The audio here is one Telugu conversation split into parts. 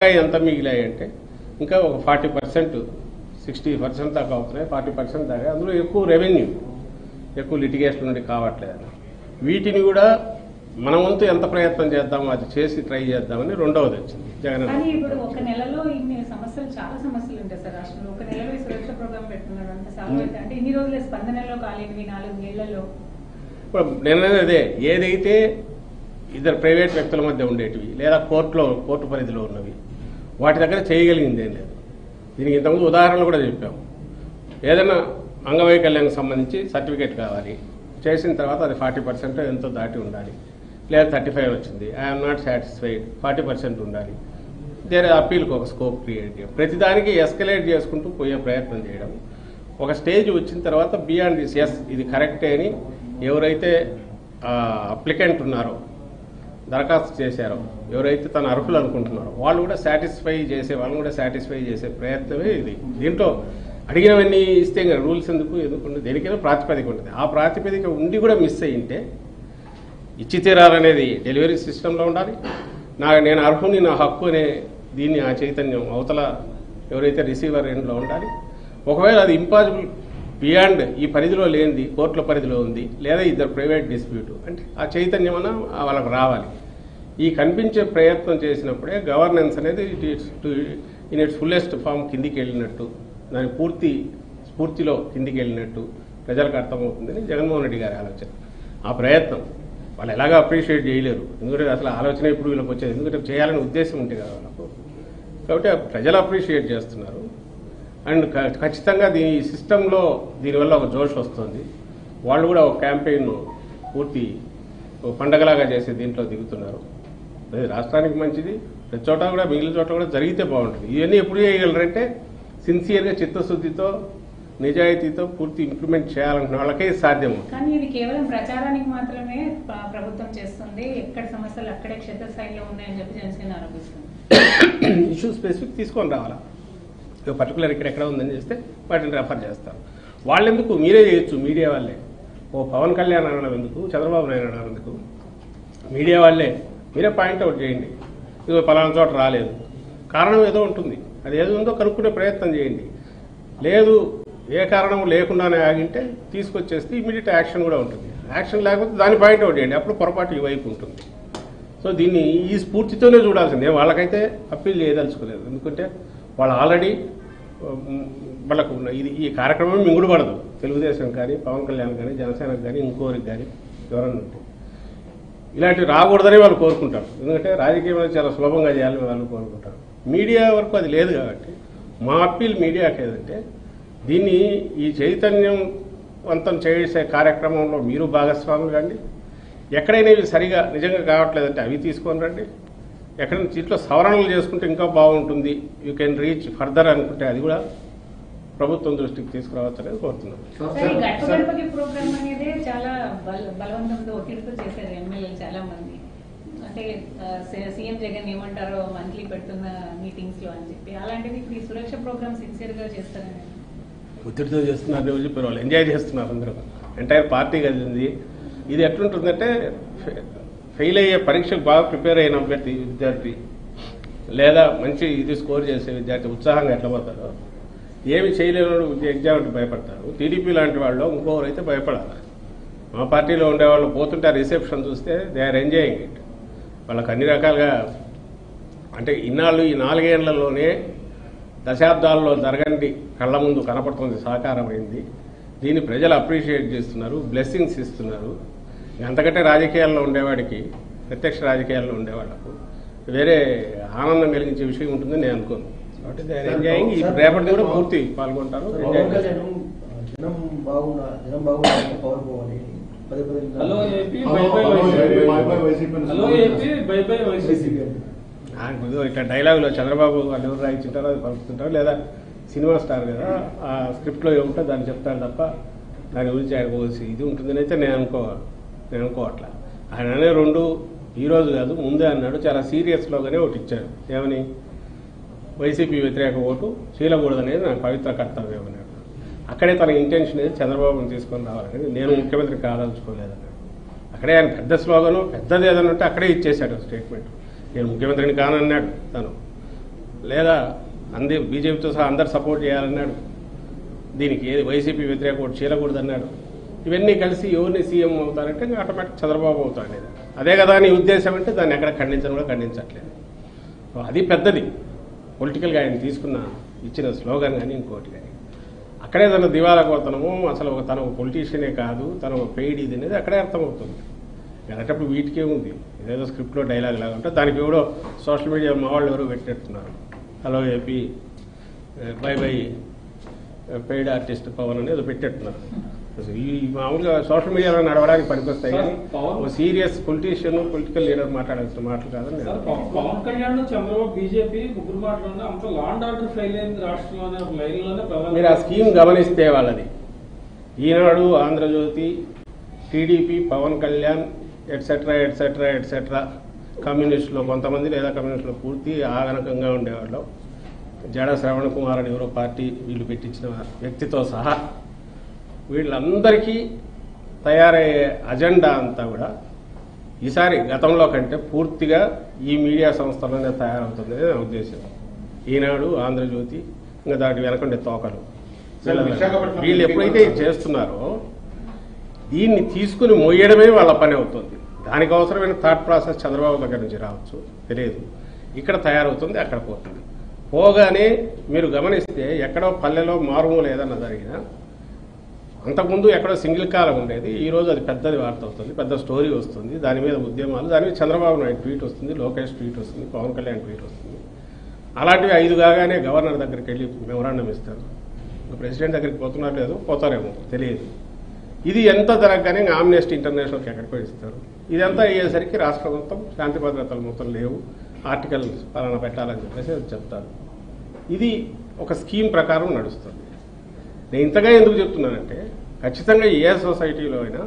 ఎంత మిగిలాయి అంటే ఇంకా ఒక ఫార్టీ పర్సెంట్ సిక్స్టీ పర్సెంట్ దాకా అవుతున్నాయి ఫార్టీ పర్సెంట్ దాకా అందులో ఎక్కువ రెవెన్యూ ఎక్కువ లిటిగేషన్ నుండి కావట్లేదు వీటిని కూడా మన వంతు ఎంత ప్రయత్నం చేద్దామో అది చేసి ట్రై చేద్దామని రెండవది వచ్చింది జగన్ కానీ ఇప్పుడు ఒక నెలలో ఇన్ని సమస్యలు చాలా సమస్యలు ఉంటాయి సార్ రాష్ట్రంలో ఒక నెలలో ఈ సురక్ష ప్రోగ్రామ్ పెట్టుకున్నారు అంటే సాల్వ్ అయితే అంటే ఇన్ని రోజులే స్పందనలో కాలేనివి నాలుగు నెలల్లో ఇప్పుడు నేను అనేది అదే ఏదైతే ఇద్దరు ప్రైవేట్ వ్యక్తుల మధ్య ఉండేటివి లేదా కోర్టులో కోర్టు పరిధిలో ఉన్నవి వాటి దగ్గర చేయగలిగింది ఏం లేదు దీనికి ఇంతకుముందు ఉదాహరణలు కూడా చెప్పాము ఏదైనా అంగవైకల్యానికి సంబంధించి సర్టిఫికేట్ కావాలి చేసిన తర్వాత అది ఫార్టీ పర్సెంట్ ఎంతో దాటి ఉండాలి లేదా థర్టీ ఫైవ్ వచ్చింది I'm not satisfied forty percent ఉండాలి దేని అప్పీల్కి ఒక స్కోప్ క్రియేట్ చేయడం ప్రతిదానికి ఎస్కలేట్ చేసుకుంటూ పోయే ప్రయత్నం చేయడం ఒక స్టేజ్ వచ్చిన తర్వాత బియాండ్ దిస్ ఎస్ ఇది కరెక్టే అని ఎవరైతే అప్లికెంట్ ఉన్నారో దరఖాస్తు చేశారో ఎవరైతే తన అర్హులు అనుకుంటున్నారో వాళ్ళు కూడా సాటిస్ఫై చేసే వాళ్ళని కూడా సాటిస్ఫై చేసే ప్రయత్నమే ఇది దీంట్లో అడిగినవన్నీ ఇస్తే ఇంకా రూల్స్ ఎందుకు ఎందుకు దేనికైనా ప్రాతిపదిక ఉంటుంది ఆ ప్రాతిపదిక ఉండి కూడా మిస్ అయ్యింటే ఇచ్చి తీరాలనేది డెలివరీ సిస్టంలో ఉండాలి నా నేను అర్హుని నా హక్కు అనే దీన్ని ఆ చైతన్యం అవతల ఎవరైతే రిసీవర్ ఎండ్లో ఉండాలి ఒకవేళ అది ఇంపాసిబుల్ బియాండ్ ఈ పరిధిలో లేనిది కోర్టుల పరిధిలో ఉంది లేదా ఇద్దరు ప్రైవేట్ డిస్ప్యూట్ అంటే ఆ చైతన్యం అన్న వాళ్ళకి రావాలి ఈ కనిపించే ప్రయత్నం చేసినప్పుడే గవర్నెన్స్ అనేది it it's in its fullest form కిందికి వెళ్ళినట్టు దాని పూర్తి స్ఫూర్తిలో కిందికి వెళ్ళినట్టు ప్రజలకు అర్థమవుతుందని జగన్మోహన్ రెడ్డి గారి ఆలోచన ఆ ప్రయత్నం వాళ్ళు ఎలాగో అప్రిషియేట్ చేయలేరు ఎందుకంటే అసలు ఆలోచన ఇప్పుడు వీళ్ళకి వచ్చేది ఎందుకంటే చేయాలనే ఉద్దేశం ఉంటే కదా వాళ్ళకు కాబట్టి ఆ ప్రజలు అప్రిషియేట్ చేస్తున్నారు అండ్ క- ఖచ్చితంగా దీని సిస్టంలో దీనివల్ల ఒక జోష్ వస్తుంది వాళ్ళు కూడా ఒక క్యాంపెయిన్ పూర్తి ఒక పండగలాగా చేసే దీంట్లో దిగుతున్నారు అది రాష్ట్రానికి మంచిది ప్రతి చోట కూడా మిగిలిన చోట కూడా జరిగితే బాగుంటుంది ఇవన్నీ ఎప్పుడు చేయగలరంటే సిన్సియర్గా చిత్తశుద్ధితో నిజాయితీతో పూర్తి ఇంప్లిమెంట్ చేయాలనుకున్న వాళ్ళకే ఇది సాధ్యము కానీ ఇది కేవలం ప్రచారానికి మాత్రమే ప- ప్రభుత్వం చేస్తుంది ఎక్కడ సమస్యలు అక్కడే క్షేత్రస్థాయిలో ఉన్నాయని చెప్పి జనసేన ఆరోపిస్తుంది ఇష్యూ స్పెసిఫిక్ తీసుకొని రావాలా ఇక పర్టికులర్ ఇక్కడ ఎక్కడ ఉందని చేస్తే వాటిని రెఫర్ చేస్తారు వాళ్ళెందుకు మీరే చేయొచ్చు మీడియా వాళ్ళే ఓ పవన్ కళ్యాణ్ అనడం ఎందుకు చంద్రబాబు నాయుడు అనడం ఎందుకు మీడియా వాళ్ళే మీరే పాయింట్అవుట్ చేయండి ఇది పలానా చోట రాలేదు కారణం ఏదో ఉంటుంది అది ఏదో ఉందో కనుక్కునే ప్రయత్నం చేయండి లేదు ఏ కారణం లేకుండానే ఆగింటే తీసుకొచ్చేస్తే ఇమీడియట్ యాక్షన్ కూడా ఉంటుంది యాక్షన్ లేకపోతే దాన్ని పాయింట్అవుట్ చేయండి అప్పుడు పొరపాటు ఈ వైపు ఉంటుంది సో దీన్ని ఈ స్ఫూర్తితోనే చూడాల్సిందే వాళ్ళకైతే అప్పీల్ చేయదలుచుకోలేదు ఎందుకంటే వాళ్ళు ఆల్రెడీ వాళ్ళకు ఉన్న ఇది ఈ కార్యక్రమం మింగుడు పడదు తెలుగుదేశం కానీ పవన్ కళ్యాణ్ కానీ జనసేనకు కానీ ఇంకోరికి కానీ ఎవరన్నా ఉంటే ఇలాంటివి రాకూడదని వాళ్ళు కోరుకుంటారు ఎందుకంటే రాజకీయం అనేది చాలా సులభంగా చేయాలని వాళ్ళు కోరుకుంటారు మీడియా వరకు అది లేదు కాబట్టి మా అప్పీల్ మీడియాకి ఏదంటే దీన్ని ఈ చైతన్యవంతం చేసే కార్యక్రమంలో మీరు భాగస్వాములు కండి ఎక్కడైనా ఇవి సరిగా నిజంగా కావట్లేదంటే అవి తీసుకొని రండి ఎక్కడ దీంట్లో సవరణలు చేసుకుంటే ఇంకా బాగుంటుంది యూ కెన్ రీచ్ ఫర్దర్ అనుకుంటే అది కూడా ప్రభుత్వం దృష్టికి తీసుకురావచ్చు అనేది కోరుతున్నాం సార్ ఈ గట్టు గడపకి ప్రోగ్రామ్ అనేది చాలా బల బలవంతంతో ఒత్తిడితో చేశారు ఎమ్మెల్యేలు చాలా మంది అంటే ఆ, సీ- సీఎం జగన్ ఏమంటారో మంత్లీ పెడుతున్న మీటింగ్స్ లో అని చెప్పి అలాంటిది ఇప్పుడు ఈ సురక్ష ప్రోగ్రామ్ సిన్సియర్ గా చేస్తారని ఒత్తిడితో చేస్తున్నారు అని చెప్పి వాళ్ళు ఎంజాయ్ చేస్తున్నారు అందరూ ఎంటైర్ పార్టీ కలిసింది ఇది ఎట్లుంటుందంటే ఫె- ఫెయిల్ అయ్యే పరీక్షకు బాగా ప్రిపేర్ అయిన అభ్యర్థి విద్యార్థి లేదా మంచి ఇది స్కోర్ చేసే విద్యార్థి ఉత్సాహంగా ఎట్లా పోతారో ఏమి చేయలేని ఎగ్జామ్కి భయపడతారు టీడీపీ లాంటి వాళ్ళు ఇంకోరు అయితే భయపడాలి మా పార్టీలో ఉండేవాళ్ళు పోతుంటే ఆ రిసెప్షన్ చూస్తే దే ఆర్ ఎంజాయింగ్ ఇట్ వాళ్ళకి అన్ని రకాలుగా అంటే ఇన్నాళ్ళు ఈ నాలుగేళ్లలోనే దశాబ్దాల్లో జరగండి కళ్ళ ముందు కనపడుతుంది సాకారమైంది దీన్ని ప్రజలు అప్రిషియేట్ చేస్తున్నారు బ్లెస్సింగ్స్ ఇస్తున్నారు అంతకంటే రాజకీయాల్లో ఉండేవాడికి ప్రత్యక్ష రాజకీయాల్లో ఉండేవాళ్ళకు వేరే ఆనందం కలిగించే విషయం ఉంటుందని నేను అనుకోను కాబట్టి దే ఆర్ ఎంజాయింగ్ ఈ రేపటి కూడా పూర్తి పాల్గొంటారు ఎంజాయ్ పవన్ చేస్తారు. కళ్యాణ్ జనం బాగున్నా జనం బాగున్నా పవర్ పోవాలి పదే పదే hello AP hello, bye bye hello, YCP. AP, bye bye YCP. Hello AP bye bye YCP నాకు ఇదిగో ఇట్లా డైలాగులో చంద్రబాబు వాళ్ళు ఎవరు రాయించుంటారో అది పలుకుతుంటారు లేదా సినిమా స్టార్ కదా ఆ స్క్రిప్ట్లో ఏముంటే దాన్ని చెప్తాడు తప్ప దాని గురించి ఆయన పోసి ఇది ఉంటుందని అయితే నేను అనుకో నేను అనుకోవట్లా ఆయన అనే రెండు ఈ రోజు కాదు ముందే అన్నాడు చాలా సీరియస్లోగానే ఒకటి ఇచ్చాడు ఏమని వైసీపీ వ్యతిరేక ఓటు చీలకూడదనేది నా పవిత్ర కర్తవ్యం అన్నాడు అక్కడే తన ఇంటెన్షన్ ఏది చంద్రబాబుని తీసుకొని రావాలని నేను ముఖ్యమంత్రి కాదలుచుకోలేదన్నాడు అక్కడే ఆయన పెద్ద స్లోగను పెద్దది ఏదన్నా ఉంటే అక్కడే ఇచ్చేశాడు స్టేట్మెంట్ నేను ముఖ్యమంత్రిని కానన్నాడు తను లేదా అంది బీజేపీతో సహా అందరు సపోర్ట్ చేయాలన్నాడు దీనికి ఏది వైసీపీ వ్యతిరేక ఓటు చీలకూడదు అన్నాడు ఇవన్నీ కలిసి ఎవరిని సీఎం అవుతారంటే ఇంకా ఆటోమేటిక్ చంద్రబాబు అవుతాడు అనేది అదే కదా నీ ఉద్దేశం అంటే దాన్ని ఎక్కడ ఖండించడం కూడా ఖండించట్లేదు సో అది పెద్దది పొలిటికల్గా ఆయన తీసుకున్న ఇచ్చిన స్లోగన్ కానీ ఇంకోటి కానీ అక్కడే తన దివాలా కోతనము అసలు ఒక తన ఒక పొలిటీషియనే కాదు తన ఒక పెయిడ్ ఇది అనేది అక్కడే అర్థమవుతుంది అలాంటప్పుడు వీటికే ఉంది ఏదేదో స్క్రిప్ట్లో డైలాగ్ లాగా ఉంటే దానికి ఎవడో సోషల్ మీడియా మా వాళ్ళు ఎవరో పెట్టేస్తున్నారు hello AP bye bye paid artist Pawan అని ఏదో పెట్టేట్టున్నారు అసలు ఈ మామూలుగా సోషల్ మీడియాలో నడవడానికి పనికొస్తాయి కానీ సార్, పవన్- ఒక సీరియస్ పొలిటీషియన్ పొలిటికల్ లీడర్ మాట్లాడాల్సిన మాటలు కాదని నేను సార్, పవన్ పవన్ కళ్యాణ్ చంద్రబాబు బీజేపీ ముగ్గురు మాటలోనే అంత లాండ్ ఆర్డర్ ఫెయిల్ అయింది రాష్ట్రంలోనే ఒక లైన్ లోనే ప్రధాన మీరు ఆ స్కీమ్ గమనిస్తే వాళ్ళది Eenadu Andhrajyothi TDP Pawan Kalyan etcetera etcetera etcetera కమ్యూనిస్టులో కొంతమంది లేదా కమ్యూనిస్టులో పూర్తి ఆగనకంగా ఉండేవాళ్ళు జడ శ్రవణ కుమార్ అని ఎవరో పార్టీ వీళ్ళు పెట్టించిన వ్యక్తితో సహా వీళ్ళందరికీ తయారయ్యే అజెండా అంతా కూడా ఈసారి గతంలో కంటే పూర్తిగా ఈ మీడియా సంస్థలోనే తయారవుతుంది నా ఉద్దేశం ఈనాడు ఆంధ్రజ్యోతి ఇంకా దాటి వెనకండే తోకలు సార్, విశాఖపట్నం వీళ్ళు ఎప్పుడైతే ఇది చేస్తున్నారో దీన్ని తీసుకుని మోయడమే వాళ్ళ పని అవుతుంది దానికి అవసరమైన థాట్ ప్రాసెస్ చంద్రబాబు దగ్గర నుంచి రావచ్చు తెలియదు ఇక్కడ తయారవుతుంది అక్కడ పోతుంది పోగానే మీరు గమనిస్తే ఎక్కడో పల్లెలో మారుమూల ఏదన్నా జరిగినా అంతకుముందు ఎక్కడో సింగిల్ కాలం ఉండేది ఈ రోజు అది పెద్దది వార్త అవుతుంది పెద్ద స్టోరీ వస్తుంది దాని మీద ఉద్యమాలు దాని మీద చంద్రబాబు నాయుడు ట్వీట్ వస్తుంది లోకేష్ ట్వీట్ వస్తుంది పవన్ కళ్యాణ్ ట్వీట్ వస్తుంది అలాంటివి ఐదు కాగానే గవర్నర్ దగ్గరికి వెళ్ళి మెమరాండం ఇస్తారు ఇంకా ప్రెసిడెంట్ దగ్గరికి పోతున్నారు లేదు పోతారేమో తెలియదు ఇది ఎంత జరగగానే ఇంకా ఆమ్నెస్టీ ఇంటర్నేషనల్కి ఎక్కడికో ఇస్తారు ఇదంతా అయ్యేసరికి రాష్ట్రం మొత్తం శాంతి భద్రతలు మొత్తం లేవు ఆర్టికల్ పలానా పెట్టాలని చెప్పేసి అది చెప్తారు ఇది ఒక స్కీమ్ ప్రకారం నడుస్తుంది నేను ఇంతగా ఎందుకు చెప్తున్నానంటే ఖచ్చితంగా ఏ సొసైటీలో అయినా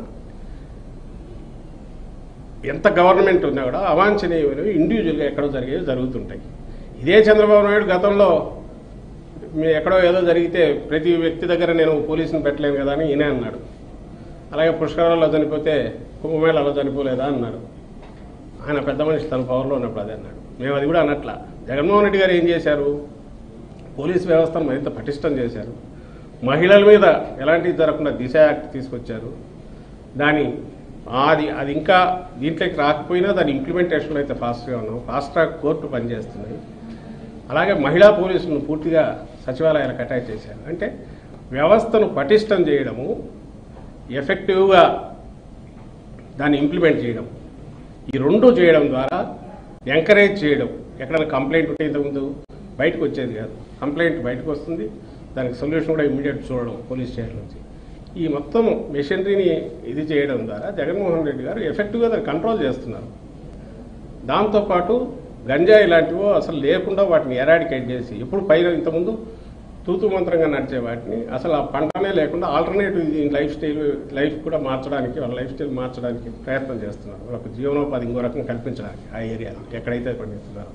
ఎంత గవర్నమెంట్ ఉన్నా కూడా అవాంఛనీయమైనవి ఇండివిజువల్గా ఎక్కడో జరిగేవి జరుగుతుంటాయి ఇదే చంద్రబాబు నాయుడు గతంలో మీ ఎక్కడో ఏదో జరిగితే ప్రతి వ్యక్తి దగ్గర నేను పోలీసుని పెట్టలేను కదా అని ఈయనే అన్నాడు అలాగే పుష్కరాల్లో చనిపోతే కుంభమేళాలో చనిపోలేదా అన్నాడు ఆయన పెద్ద మనిషి తన పవర్లో ఉన్నప్పుడు అదే అన్నాడు మేము అది కూడా అన్నట్ల జగన్మోహన్ రెడ్డి గారు ఏం చేశారు పోలీస్ వ్యవస్థను మరింత పటిష్టం చేశారు మహిళల మీద ఎలాంటివి జరగకుండా దిశ యాక్ట్ తీసుకొచ్చారు దాని అది అది ఇంకా దీంట్లోకి రాకపోయినా దాని ఇంప్లిమెంటేషన్లో అయితే ఫాస్ట్గా ఉన్నాం ఫాస్ట్ ట్రాక్ కోర్టు పనిచేస్తున్నాయి అలాగే మహిళా పోలీసులను పూర్తిగా సచివాలయాలకు అటాచ్ చేశారు అంటే వ్యవస్థను పటిష్టం చేయడము ఎఫెక్టివ్గా దాన్ని ఇంప్లిమెంట్ చేయడం ఈ రెండు చేయడం ద్వారా ఎంకరేజ్ చేయడం ఎక్కడైనా కంప్లైంట్ ఉంటే ఇంతకుముందు బయటకు వచ్చేది కాదు కంప్లైంట్ బయటకు వస్తుంది దానికి సొల్యూషన్ కూడా ఇమీడియట్ చూడడం పోలీస్ స్టేషన్ నుంచి ఈ మొత్తం మెషినరీని ఇది చేయడం ద్వారా జగన్మోహన్ రెడ్డి గారు ఎఫెక్టివ్గా దాన్ని కంట్రోల్ చేస్తున్నారు దాంతోపాటు గంజాయి లాంటివో అసలు లేకుండా వాటిని ఎరాడికేట్ చేసి ఎప్పుడు పైన ఇంతకుముందు తూతు మంత్రంగా నడిచే వాటిని అసలు ఆ పంటనే లేకుండా ఆల్టర్నేటివ్ దీని లైఫ్ స్టైల్ లైఫ్ కూడా మార్చడానికి వాళ్ళ లైఫ్ స్టైల్ మార్చడానికి ప్రయత్నం చేస్తున్నారు వాళ్ళకు జీవనోపాధి ఇంకో రకం కల్పించడానికి ఆ ఏరియాలో ఎక్కడైతే పండిస్తున్నారో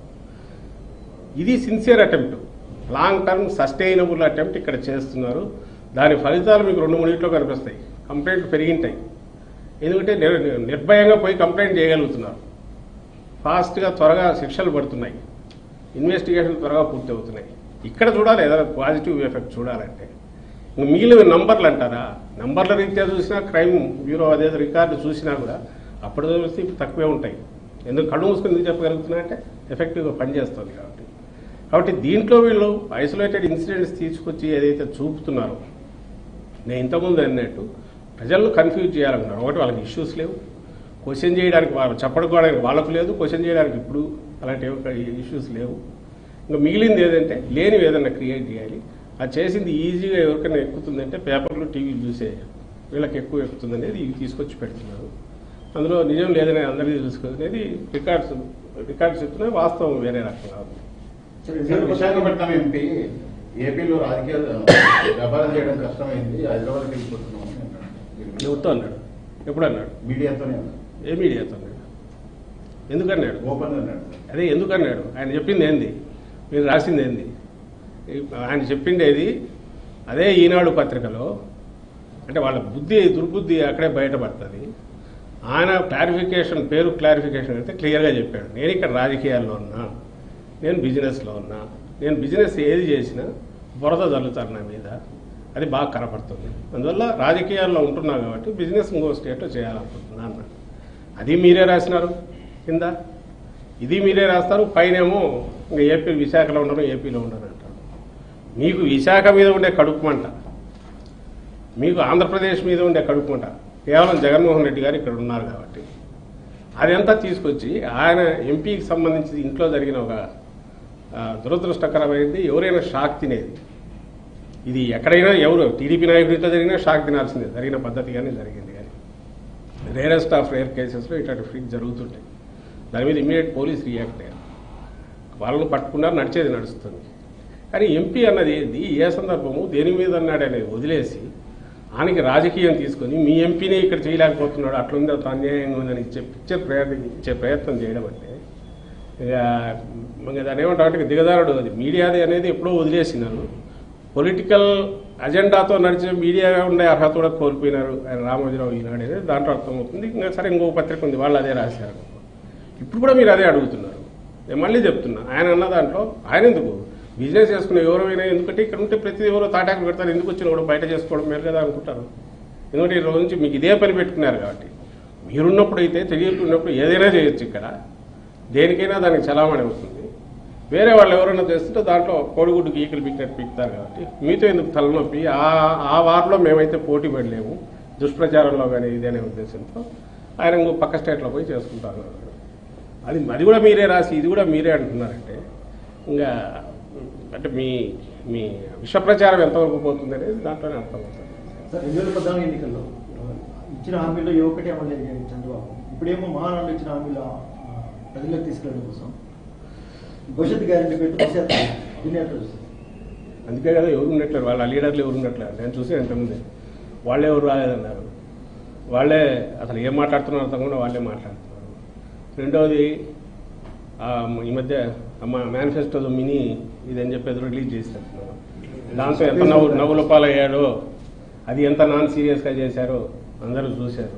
ఇది sincere attempt long term sustainable attempt ఇక్కడ చేస్తున్నారు దాని ఫలితాలు మీకు రెండు మూడింట్లో కనిపిస్తాయి కంప్లైంట్లు పెరిగింటాయి ఎందుకంటే నిర్- నిర్భయంగా పోయి కంప్లైంట్ చేయగలుగుతున్నారు ఫాస్ట్గా త్వరగా శిక్షలు పడుతున్నాయి ఇన్వెస్టిగేషన్ త్వరగా పూర్తి అవుతున్నాయి ఇక్కడ చూడాలి ఏదైనా పాజిటివ్ ఎఫెక్ట్ చూడాలంటే ఇంక మిగిలిన నంబర్లు అంటారా నంబర్ల రీత్యా చూసినా క్రైమ్ బ్యూరో అదే రికార్డు చూసినా కూడా అప్పుడు చూస్తే ఇప్పుడు తక్కువే ఉంటాయి ఎందుకు కళ్ళు మూసుకొని ఎందుకు చెప్పగలుగుతున్నా అంటే ఎఫెక్టివ్గా పనిచేస్తుంది కాబట్టి కాబట్టి దీంట్లో వీళ్ళు ఐసోలేటెడ్ ఇన్సిడెంట్స్ తీసుకొచ్చి ఏదైతే చూపుతున్నారో నేను ఇంతకుముందు అన్నట్టు ప్రజలను కన్ఫ్యూజ్ చేయాలనుకున్నారు ఒకటి వాళ్ళకి ఇష్యూస్ లేవు క్వశ్చన్ చేయడానికి వాళ్ళు చెప్పడుకోవడానికి వాళ్ళకు లేదు క్వశ్చన్ చేయడానికి ఇప్పుడు అలాంటి ఇష్యూస్ లేవు ఇంకా మిగిలింది ఏదంటే లేనివి ఏదైనా క్రియేట్ చేయాలి అది చేసింది ఈజీగా ఎవరికైనా ఎక్కుతుందంటే పేపర్లు టీవీలు చూసే వీళ్ళకి ఎక్కువ ఎక్కుతుంది అనేది ఇవి తీసుకొచ్చి పెడుతున్నారు అందులో నిజం లేదని అందరికీ తెలుసుకునేది రికార్డ్స్ రికార్డ్స్ చెప్తున్నాయి వాస్తవం వేరే రకంగా ఉంది సార్, విశాఖపట్నం ఎంపీ ఏపీలో రాజకీయాలు వ్యాపారం చేయడం కష్టమైంది హైదరాబాద్కి వెళ్ళిపోతున్నాం అని అన్నాడు. ఎవరితో అన్నాడు ఎప్పుడు అన్నాడు మీడియాతోనే అన్నాడు. ఏ మీడియాతో అన్నాడు ఎందుకన్నాడు ఓపెన్ అన్నాడు అదే ఎందుకన్నాడు ఆయన చెప్పింది ఏంది మీరు రాసింది ఏంది ఈ- ఆయన చెప్పిండేది అదే ఈనాడు పత్రికలో అంటే వాళ్ళ బుద్ధి దుర్బుద్ధి అక్కడే బయటపడుతుంది ఆయన క్లారిఫికేషన్ పేరు క్లారిఫికేషన్ అయితే క్లియర్గా చెప్పాడు నేను ఇక్కడ రాజకీయాల్లో ఉన్నా నేను బిజినెస్లో ఉన్నా నేను బిజినెస్ ఏది చేసినా బురద చల్లుతారు నా మీద అది బాగా కనపడుతుంది అందువల్ల రాజకీయాల్లో ఉంటున్నా కాబట్టి బిజినెస్ ఇంకో స్టేట్లో చేయాలనుకుంటున్నా అన్నాడు అది మీరే రాసినారు కింద ఇది మీరే రాస్తారు పైనేమో ఇంకా ఏపీ విశాఖలో ఉండను ఏపీలో ఉండను అంటారు మీకు విశాఖ మీద ఉండే కడుపు మంట మీకు ఆంధ్రప్రదేశ్ మీద ఉండే కడుపు మంట కేవలం జగన్మోహన్ రెడ్డి గారు ఇక్కడ ఉన్నారు కాబట్టి అదంతా తీసుకొచ్చి ఆయన ఎంపీకి సంబంధించి ఇంట్లో జరిగిన ఒక ఆ, దురదృష్టకరమైనది ఎవరైనా షాక్ తినేది ఇది ఎక్కడైనా ఎవరు టీడీపీ నాయకుడితో జరిగినా షాక్ తినాల్సిందే జరిగిన పద్ధతిగానే జరిగింది కానీ రేరెస్ట్ ఆఫ్ రేర్ కేసెస్లో ఇట్లాంటి ఫ్రీక్ జరుగుతుంటాయి దాని మీద ఇమీడియట్ పోలీస్ రియాక్ట్ అయ్యారు వాళ్ళని పట్టుకున్నారు నడిచేది నడుస్తుంది కానీ ఎంపీ అన్నది ఏంది ఏ సందర్భము దేని మీద అన్నాడు అనేది వదిలేసి ఆయనకి రాజకీయం తీసుకొని మీ ఎంపీని ఇక్కడ చేయలేకపోతున్నాడు అట్లుంది అట్లా అన్యాయంగా ఉందని ఇచ్చే పిక్చర్ ప్రయత్నం ఇచ్చే ప్రయత్నం చేయడం అంటే ఇక ఇంకా దాని ఏమంటారు అంటే దిగదారుడు అది మీడియాది అనేది ఎప్పుడో వదిలేసినారు పొలిటికల్ అజెండాతో నడిచే మీడియా ఉండే అర్హత కూడా కోల్పోయినారు ఆయన రామోజీరావు ఈనాడు అనేది దాంట్లో అర్థమవుతుంది ఇంకా సరే ఇంకో పత్రిక ఉంది వాళ్ళు అదే రాశారు ఇప్పుడు కూడా మీరు అదే అడుగుతున్నారు నేను మళ్ళీ చెప్తున్నా ఆయన అన్న దాంట్లో ఆయన ఎందుకు బిజినెస్ చేసుకునే ఎవరైనా ఎందుకంటే ఇక్కడ ఉంటే ప్రతి ఎవరో తాటాకులు పెడతారు ఎందుకు వచ్చినా కూడా బయట చేసుకోవడం మేలు కదా అనుకుంటారు ఎందుకంటే ఈ రోజు నుంచి మీకు ఇదే పని పెట్టుకున్నారు కాబట్టి మీరున్నప్పుడు అయితే తెలియకున్నప్పుడు ఏదైనా చేయొచ్చు ఇక్కడ దేనికైనా దానికి చలామణి అవుతుంది వేరే వాళ్ళు ఎవరైనా చేస్తుంటే దాంట్లో కోడిగుడ్డు గీకలు పీకినట్టు పీకుతారు కాబట్టి మీతో ఎందుకు తలనొప్పి ఆ ఆ వారిలో మేమైతే పోటీ పడలేము దుష్ప్రచారంలో కానీ ఇదనే ఉద్దేశంతో ఆయన ఇంకో పక్క స్టేట్లో పోయి చేసుకుంటారు అది అది కూడా మీరే రాసి ఇది కూడా మీరే అంటున్నారంటే ఇంకా అంటే మీ మీ విష ప్రచారం ఎంతవరకు పోతుంది అనేది దాంట్లోనే అర్థమవుతుంది సార్ రెండు వేల పద్నాలుగు ఎన్నికల్లో ఆ, ఇచ్చిన హామీలో ఏ ఒక్కటి అమలు జరిగింది చంద్రబాబు ఇప్పుడేమో మహానాడు ఇచ్చిన హామీలో ఆ, ప్రజలకు తీసుకెళ్ళడం కోసం భవిష్యత్ గ్యారెంటీ పెట్టి భవిష్యత్ దీన్ని ఎట్లా చూస్తారు అందుకే కదా ఎవరు ఉండట్లేరు వాళ్ళ లీడర్లు ఎవరు ఉండట్లేదు నేను చూసి ఇంతకుముందే వాళ్ళే ఎవరు రాలేదన్నారు వాళ్ళే అసలు ఏం మాట్లాడుతున్నారు అర్థం కూడా వాళ్ళే మాట్లాడుతున్నారు రెండవది ఆ, ఈ మధ్య మా మేనిఫెస్టోలో మినీ ఇదని చెప్పేది రిలీజ్ చేసినట్టున్నారు దాంతో ఎంత నవ్వు నవ్వుల పాలయ్యాడో అది ఎంత నాన్ సీరియస్గా చేశారో అందరూ చూశారు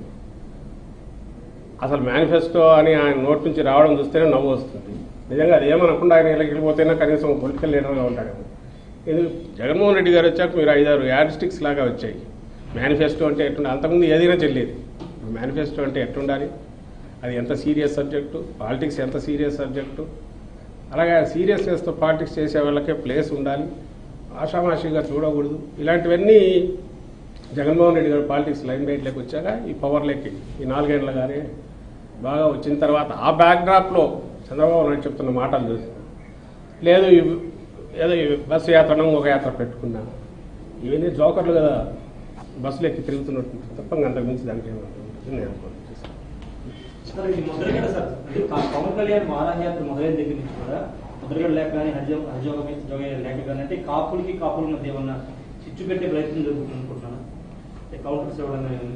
అసలు మేనిఫెస్టో అని ఆయన నోటి నుంచి రావడం చూస్తేనే నవ్వు వస్తుంది నిజంగా అది ఏమనకుండా ఆయన ఇళ్ళకి వెళ్ళిపోతేనే కనీసం పొలిటికల్ లీడర్గా ఉంటాడేమో ఇది జగన్మోహన్ రెడ్డి గారు వచ్చాక మీరు ఐదారు యాడ్ స్టిక్స్ లాగా వచ్చాయి మేనిఫెస్టో అంటే ఎట్టుండాలి అంతకుముందు ఏదైనా చెల్లేది మేనిఫెస్టో అంటే ఎట్టుండాలి అది ఎంత సీరియస్ సబ్జెక్టు పాలిటిక్స్ ఎంత సీరియస్ సబ్జెక్టు అలాగే సీరియస్నెస్తో పాలిటిక్స్ చేసే వాళ్ళకే ప్లేస్ ఉండాలి ఆషామాషిగా చూడకూడదు ఇలాంటివన్నీ జగన్మోహన్ రెడ్డి గారు పాలిటిక్స్ లైన్ లైట్లోకి వచ్చాక ఈ పవర్లోకి ఈ నాలుగేళ్లగానే బాగా వచ్చిన తర్వాత ఆ బ్యాక్డ్రాప్లో చంద్రబాబు నాయుడు చెప్తున్న మాటలు చూసి లేదు ఇవి- ఏదో ఈ బస్సు యాత్రను ఒక యాత్ర పెట్టుకున్నా ఇవన్నీ జోకర్లు కదా బస్సులు ఎక్కి తిరుగుతున్నట్టు తప్ప ఇంకా అంతకు మించి దానికి ఏమంటుంది నేను అనుకోను సార్ ఇది ముద్రగడ సార్ అంటే కా- పవన్ కళ్యాణ్ మహారాజయాత్ర మొదలైన దగ్గర నుంచి కూడా ముద్రగడ లేక కానీ హరిజో హరిజోగ జోగ లేక కానీ అంటే కాపులకి కాపుల మధ్య ఏమన్నా చిచ్చు పెట్టే ప్రయత్నం జరుగుతుంది అనుకుంటున్నాను అంటే కౌంటర్స్ ఇవ్వడం కానీ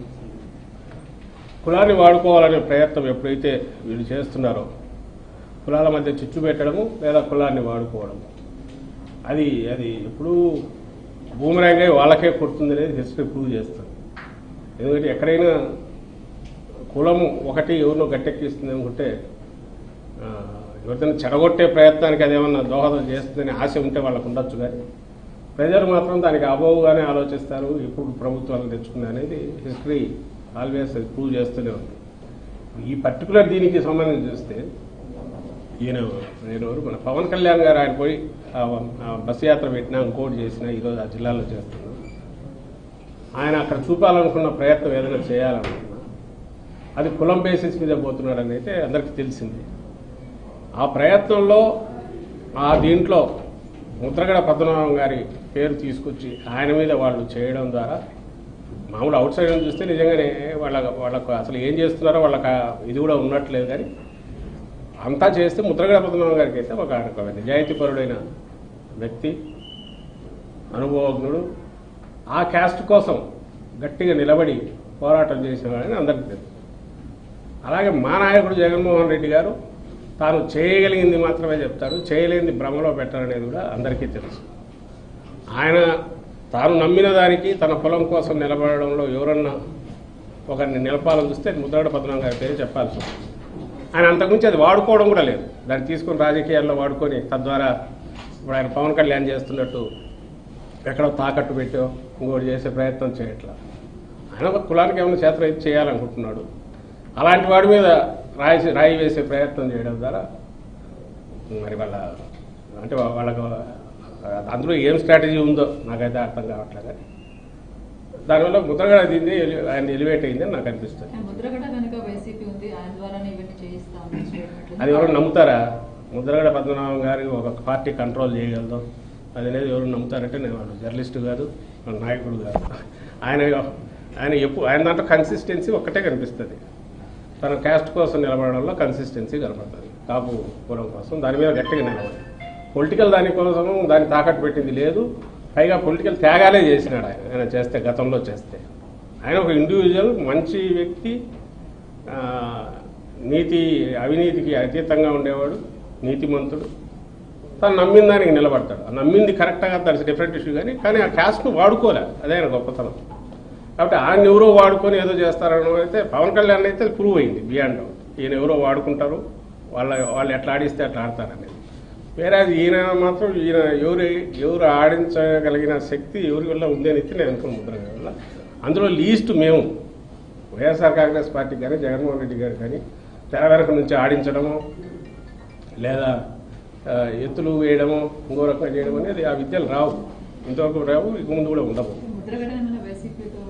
కులాన్ని వాడుకోవాలనే ప్రయత్నం ఎప్పుడైతే వీళ్ళు చేస్తున్నారో కులాల మధ్య చిచ్చు పెట్టడము లేదా కులాన్ని వాడుకోవడం అది అది ఎప్పుడూ భూమిరాంగే వాళ్ళకే కొడుతుంది అనేది హిస్టరీ ప్రూవ్ చేస్తుంది ఎందుకంటే ఎక్కడైనా కులము ఒకటి ఎవరినో గట్టెక్కిస్తుంది అనుకుంటే ఆ, ఎవరిదైనా చెడగొట్టే ప్రయత్నానికి అదేమన్నా దోహదం చేస్తుందని ఆశ ఉంటే వాళ్ళకు ఉండొచ్చు కానీ ప్రజలు మాత్రం దానికి అబోవుగానే ఆలోచిస్తారు ఇప్పుడు ప్రభుత్వాలు తెచ్చుకుంది అనేది హిస్టరీ ఆల్వేస్ ప్రూవ్ చేస్తూనే ఉంది ఈ పర్టికులర్ దీనికి సంబంధించి చూస్తే ఈయన నేను ఎవరు మన పవన్ కళ్యాణ్ గారు ఆయన పోయి ఆ ఆ బస్సు యాత్ర పెట్టినా ఇంకోటి చేసినా ఈరోజు ఆ జిల్లాలో చేస్తున్నా ఆయన అక్కడ చూపాలనుకున్న ప్రయత్నం ఏదైనా చేయాలనుకున్నా అది కులం బేసిస్ మీద పోతున్నాడని అయితే అందరికీ తెలిసింది ఆ ప్రయత్నంలో ఆ దీంట్లో ముద్రగడ పద్మనాభం గారి పేరు తీసుకొచ్చి ఆయన మీద వాళ్ళు చేయడం ద్వారా మామూలు అవుట్ సైడ్ నుంచి చూస్తే నిజంగానే వాళ్ళ వాళ్ళకు అసలు ఏం చేస్తున్నారో వాళ్ళకి ఆ ఇది కూడా ఉన్నట్లేదు కానీ అంతా చేస్తే ముద్రగడ పద్మనాభం గారికి అయితే ఒక ఒక నిజాయితీపరుడైన వ్యక్తి అనుభవజ్ఞుడు ఆ క్యాస్ట్ కోసం గట్టిగా నిలబడి పోరాటం చేసేవాడని అందరికీ తెలుసు అలాగే మా నాయకుడు జగన్మోహన్ రెడ్డి గారు తాను చేయగలిగింది మాత్రమే చెప్తాడు చేయలేనిది భ్రమలో పెట్టారనేది కూడా అందరికీ తెలుసు ఆయన తాను నమ్మిన దానికి తన పొలం కోసం నిలబడడంలో ఎవరన్నా ఒకరిని నిలపాలని చూస్తే ముద్రగడ పద్మనాభం గారి పేరు చెప్పాల్సి వస్తుంది ఆయన అంతకుమించి అది వాడుకోవడం కూడా లేదు దాన్ని తీసుకొని రాజకీయాల్లో వాడుకొని తద్వారా ఇప్పుడు ఆయన పవన్ కళ్యాణ్ చేస్తున్నట్టు ఎక్కడో తాకట్టు పెట్టో ఇంకోటి చేసే ప్రయత్నం చేయట్లా ఆయన ఒక కులానికి ఏమైనా చేత రైతు చేయాలనుకుంటున్నాడు అలాంటి వాడి మీద రాయి రాయి వేసే ప్రయత్నం చేయడం ద్వారా మరి వాళ్ళ అంటే వా- వాళ్ళకు అందులో ఏం స్ట్రాటజీ ఉందో నాకైతే అర్థం కావట్లేదు కానీ దానివల్ల ముద్రగడ దీన్ని ఎలి- ఆయన ఎలివేట్ అయిందని నాకు అనిపిస్తుంది ఆయన ముద్రగడ కనుక వైసీపీ ఉంది ఆయన ద్వారానే ఇవన్నీ చేయిస్తామని స్టేట్మెంట్లు అది ఎవరు నమ్ముతారా ముద్రగడ పద్మనాభం గారి ఒక పార్టీ కంట్రోల్ చేయగలదు అది అనేది ఎవరు నమ్ముతారంటే నేను వాళ్ళు జర్నలిస్ట్ కాదు వాళ్ళ నాయకుడు కాదు ఆయన ఆయన ఎప్పుడు ఆయన దాంట్లో కన్సిస్టెన్సీ ఒక్కటే కనిపిస్తుంది తన క్యాస్ట్ కోసం నిలబడడంలో కన్సిస్టెన్సీ కనపడుతుంది కాపు కులం కోసం దాని మీద గట్టిగా నిలబడి పొలిటికల్ దానికోసం దాన్ని తాకట్టు పెట్టింది లేదు పైగా పొలిటికల్ త్యాగాలే చేసినాడు ఆయన ఆయన చేస్తే గతంలో చేస్తే ఆయన ఒక ఇండివిజువల్ మంచి వ్యక్తి ఆ, నీతి అవినీతికి అతీతంగా ఉండేవాడు నీతిమంతుడు తను నమ్మిన దానికి నిలబడతాడు ఆ నమ్మింది కరెక్ట్గా దట్స్ డిఫరెంట్ ఇష్యూ కానీ కానీ ఆ క్యాస్ట్ను వాడుకోలే అదే ఆయన గొప్పతనం కాబట్టి ఆయన ఎవరో వాడుకొని ఏదో చేస్తారని అయితే పవన్ కళ్యాణ్ అయితే ప్రూవ్ అయింది బియాండ్ డౌట్ ఈయన ఎవరో వాడుకుంటారు వాళ్ళ వాళ్ళు ఎట్లా ఆడిస్తే అట్లా ఆడతారనేది వేరే అది ఈయన మాత్రం ఈయన ఎవరు ఎవరు ఆడించగలిగిన శక్తి ఎవరి వల్ల ఉంది అని అయితే నేను అనుకున్న ముద్ర వల్ల అందులో లీస్ట్ మేము వైఎస్ఆర్ కాంగ్రెస్ పార్టీకి కానీ జగన్మోహన్ రెడ్డి గారు కానీ తెర వెనక నుంచి ఆడించడము లేదా ఆ, ఎత్తులు వేయడము ఇంకో రకంగా చేయడం అనేది ఆ విద్యలు రావు ఇంతవరకు రావు ఇక ముందు కూడా ఉండవు ముద్రగడ ఏమైనా వైసీపీతో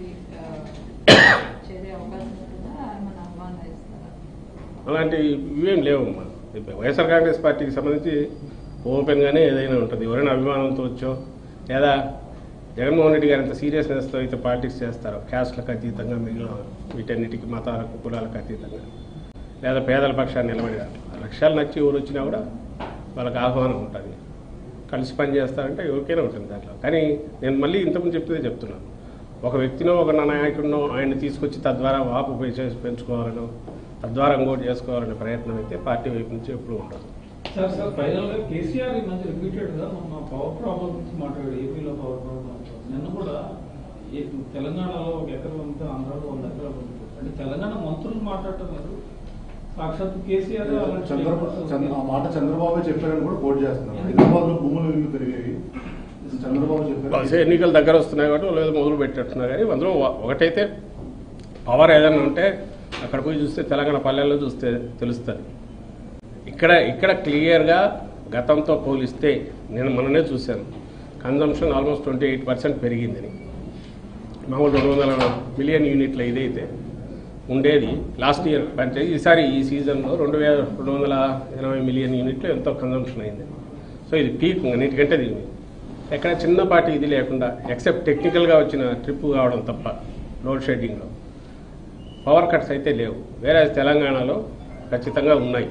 చేరే అవకాశం ఉంటుందా ఏమైనా ఆహ్వానం ఇస్తారా అలాంటి ఇవేం లేవమ్మా ఇప్పుడు వైఎస్ఆర్ కాంగ్రెస్ పార్టీకి సంబంధించి ఓపెన్గానే ఏదైనా ఉంటుంది ఎవరైనా అభిమానంతో వచ్చో లేదా జగన్మోహన్ రెడ్డి గారు ఎంత సీరియస్నెస్తో అయితే పాలిటిక్స్ చేస్తారో క్యాస్ట్లకు అతీతంగా మిగిలిన వీటన్నిటికీ మతాలకు కులాలకు అతీతంగా లేదా పేదల పక్షాన్ని నిలబడి లక్ష్యాలు నచ్చి ఎవరు వచ్చినా కూడా వాళ్ళకి ఆహ్వానం ఉంటుంది కలిసి పని చేస్తారంటే ఎవరికైనా ఉంటుంది దాంట్లో కానీ నేను మళ్ళీ ఇంతకుముందు చెప్తే చెప్తున్నాను ఒక వ్యక్తినో ఒక నాయకుడినో ఆయన్ని తీసుకొచ్చి తద్వారా వాపు పెంచే- పెంచుకోవాలనో తద్వారా ఇంకోటి చేసుకోవాలనే ప్రయత్నం అయితే పార్టీ వైపు నుంచి ఎప్పుడూ ఉండదు సార్ సార్ ఫైనల్ గా కేసీఆర్ ఈ మధ్య రిపీటెడ్ గా మన పవర్ ప్రాబ్లం గురించి మాట్లాడాడు ఏపీలో పవర్ ప్రాబ్లం నిన్న కూడా ఏ- తెలంగాణలో ఒక ఎకరం అమ్మితే ఆంధ్రాలో వంద ఎకరాలు అమ్ముతారు. అంటే తెలంగాణ మంత్రులు మాట్లాడటం లేదు సాక్షాత్ కేసీఆర్ అలాంటి చంద్రబాబు statements చంద్ర- ఆ మాట చంద్రబాబు చెప్పారని కూడా కోట్ చేస్తున్నారు హైదరాబాద్ లో భూముల విలువ పెరిగాయి ఇది చంద్రబాబు చెప్పారు బహుశా ఎన్నికలు దగ్గర వస్తున్నాయి కాబట్టి లేదు మొదలు పెట్టేస్తున్నా కానీ అందులో ఒక- ఒకటైతే పవర్ ఏదైనా ఉంటే అక్కడ పోయి చూస్తే తెలంగాణ పల్లెల్లో చూస్తే తెలుస్తుంది ఇక్కడ ఇక్కడ క్లియర్గా గతంతో పోలిస్తే నేను మొన్ననే చూశాను consumption almost twenty eight percent పెరిగిందని మామూలు రెండు వందల మిలియన్ యూనిట్లు ఇదైతే ఉండేది లాస్ట్ ఇయర్ అంటే ఈసారి ఈ సీజన్లో రెండు వేల రెండు వందల ఎనభై మిలియన్ యూనిట్లు ఎంతో కన్జంప్షన్ అయింది సో ఇది పీక్ అన్నిటికంటే ఇది ఎక్కడ చిన్నపాటి ఇది లేకుండా ఎక్సెప్ట్ టెక్నికల్గా వచ్చిన ట్రిప్ కావడం తప్ప లోడ్ షెడ్డింగ్లో పవర్ కట్స్ అయితే లేవు వేరే తెలంగాణలో ఖచ్చితంగా ఉన్నాయి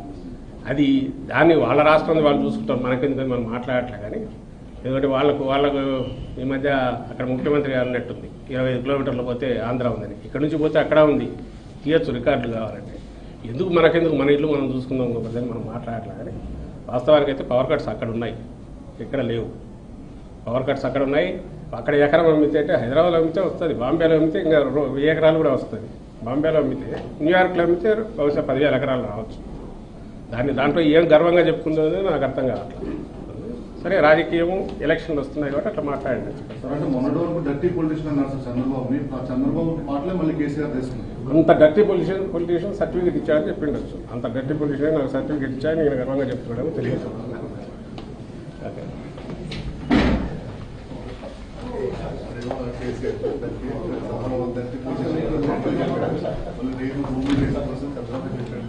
అది దాన్ని వాళ్ళ రాష్ట్రం వాళ్ళు చూసుకుంటారు మనకెందుకని మనం మాట్లాడట్లే కానీ ఎందుకంటే వాళ్ళకు వాళ్ళకు ఈ మధ్య అక్కడ ముఖ్యమంత్రి గారు అన్నట్టుంది ఇరవై ఐదు కిలోమీటర్లు పోతే ఆంధ్ర ఉందని ఇక్కడ నుంచి పోతే అక్కడ ఉంది తీయచ్చు రికార్డులు కావాలంటే ఎందుకు మనకెందుకు మన ఇల్లు మనం చూసుకుందాం ఇంకొకటి మనం మాట్లాడట్లే కానీ వాస్తవానికి అయితే పవర్ కట్స్ అక్కడ ఉన్నాయి ఇక్కడ లేవు పవర్ కట్స్ అక్కడ ఉన్నాయి అక్కడ ఎకరం అమ్మితే అంటే హైదరాబాద్లో అమ్మితే వస్తుంది బాంబేలో అమ్మితే ఇంకా రో- వెయ్యి ఎకరాలు కూడా వస్తుంది బాంబేలో అమ్మితే న్యూయార్క్లో అమ్మితే బహుశా పదివేల ఎకరాలు రావచ్చు దాన్ని దాంట్లో ఏం గర్వంగా చెప్పుకుందో అనేది నాకు అర్థం కావట్లేదు సరే రాజకీయము ఎలక్షన్లు వస్తున్నాయి కాబట్టి అట్లా మాట్లాడండి సార్ అంటే మొన్నటి వరకు డర్టీ పొలిటిషియన్ అన్నారు సార్ చంద్రబాబుని ఆ చంద్రబాబు మాటలే మళ్ళీ కేసీఆర్ తీసుకున్నారు అంత డర్టీ పొలిటిషియన్ పొలిటీషియన్ సర్టిఫికేట్ ఇచ్చారని చెప్పిండొచ్చు అంత డర్టీ పొలిటీషియన్ నాకు సర్టిఫికేట్ ఇచ్చారని నేను గర్వంగా చెప్తున్నాడేమో తెలియదు okay KCR dirty Chandrababu dirty politician మళ్ళీ నేను భూములు చేసుకోవాల్సిన చంద్రబాబు చెప్పాడు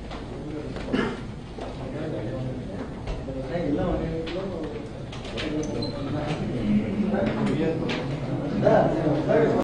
ఇలా ఉండేట్లో